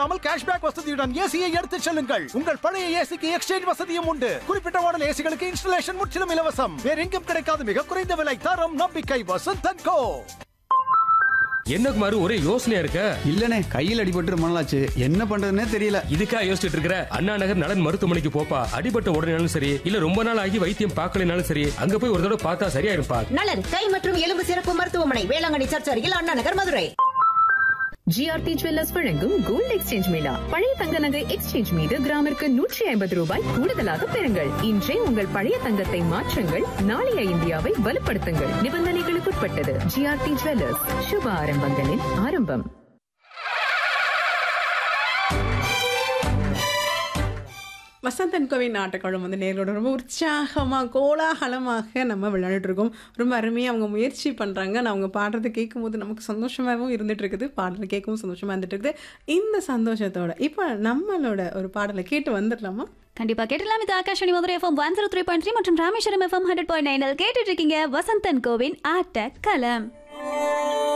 இல்லாமல் கேஷ்பேக் வசதியுடன் ஏசியை எடுத்துச் செல்லுங்கள் உங்கள் பழைய ஏசிக்கு எக்ஸ்சேஞ்ச் வசதியும் உண்டு குறிப்பிட்ட மாடல் ஏசிகளுக்கு இன்ஸ்டலேஷன் முற்றிலும் இலவசம் வேற எங்கும் கிடைக்காத மிக குறைந்த விலை தரம் நம்பிக்கை வசந்தன் கோ என்ன குமார் ஒரே யோசனையா இருக்க இல்லனே கையில் அடிபட்டு ரொம்ப நாளாச்சு என்ன பண்றதுன்னே தெரியல இதுக்கா யோசிச்சுட்டு இருக்கிற அண்ணா நகர் நலன் மருத்துவமனைக்கு போப்பா அடிபட்ட உடனேனாலும் சரி இல்ல ரொம்ப நாள் ஆகி வைத்தியம் பார்க்கலைனாலும் சரி அங்க போய் ஒரு தடவை பார்த்தா சரியாயிருப்பா நலன் கை மற்றும் எலும்பு சிறப்பு மருத்துவமனை வேளாங்கண்ணி சர்ச் அருகில் அண்ணா நகர் மதுரை ஜிஆர்டி ஜுவல்லர்ஸ் வழங்கும் கோல்ட் எக்ஸ்சேஞ்ச் மேளா பழைய தங்க நகை எக்ஸ்சேஞ்ச் மீது கிராமிற்கு நூற்றி ஐம்பது ரூபாய் கூடுதலாக பெறுங்கள் இன்றே உங்கள் பழைய தங்கத்தை மாற்றுங்கள் நாளைய இந்தியாவை வலுப்படுத்துங்கள் நிபந்தனைகளுக்குட்பட்டது ஜிஆர்டி ஜுவல்லர்ஸ் சுப ஆரம்பங்களின் ஆரம்பம் வசந்தன் கோவின் நாட்டுக்குழம்பு வந்து நேர்களோட ரொம்ப உற்சாகமாக கோலாகலமாக நம்ம விளையாடிட்டு இருக்கோம் ரொம்ப அருமையாக அவங்க முயற்சி பண்ணுறாங்க நான் அவங்க பாடுறதை கேட்கும்போது நமக்கு சந்தோஷமாகவும் இருந்துட்டு இருக்குது பாடலை கேட்கவும் சந்தோஷமாக இருந்துட்டு இருக்குது இந்த சந்தோஷத்தோட இப்போ நம்மளோட ஒரு பாடலை கேட்டு வந்துடலாமா கண்டிப்பா கேட்டலாம் இது Akash Madurai FM one zero three point three மற்றும் Rameswaram FM hundred point nine கேட்டுட்டு இருக்கீங்க வசந்தன் கோவின் ஆட்ட கலம்